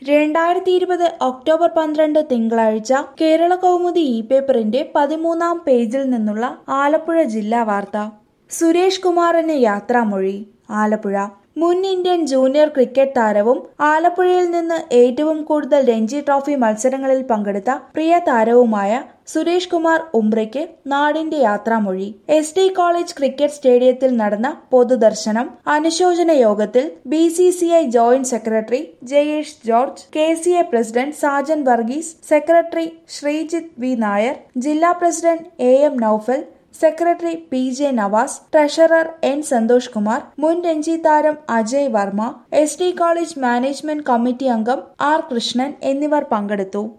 രണ്ടായിരത്തി ഇരുപത് ഒക്ടോബർ പന്ത്രണ്ട് തിങ്കളാഴ്ച കേരള കൗമുദി ഇ പേപ്പറിന്റെ പതിമൂന്നാം പേജിൽ നിന്നുള്ള ആലപ്പുഴ ജില്ലാ വാർത്ത സുരേഷ് കുമാറിന് യാത്രാമൊഴി ആലപ്പുഴ മുൻ ഇന്ത്യൻ ജൂനിയർ ക്രിക്കറ്റ് താരവും ആലപ്പുഴയിൽ നിന്ന് ഏറ്റവും കൂടുതൽ രഞ്ജി ട്രോഫി മത്സരങ്ങളിൽ പങ്കെടുത്ത പ്രിയ താരവുമായ സുരേഷ് കുമാർ ഉംബ്രയ്ക്ക് നാടിന്റെ യാത്രാമൊഴി എസ് ഡി കോളേജ് ക്രിക്കറ്റ് സ്റ്റേഡിയത്തിൽ നടന്ന പൊതുദർശനം അനുശോചന യോഗത്തിൽ B C C I joint secretary Jayesh George K C A president Sajan Varghese secretary Sreejith V Nair ജില്ലാ president A M Noufal secretary P J Navas treasurer N Santhosh Kumar മുൻ രഞ്ജി താരം Ajay Varma S D college management committee അംഗം ആർ കൃഷ്ണൻ എന്നിവർ പങ്കെടുത്തു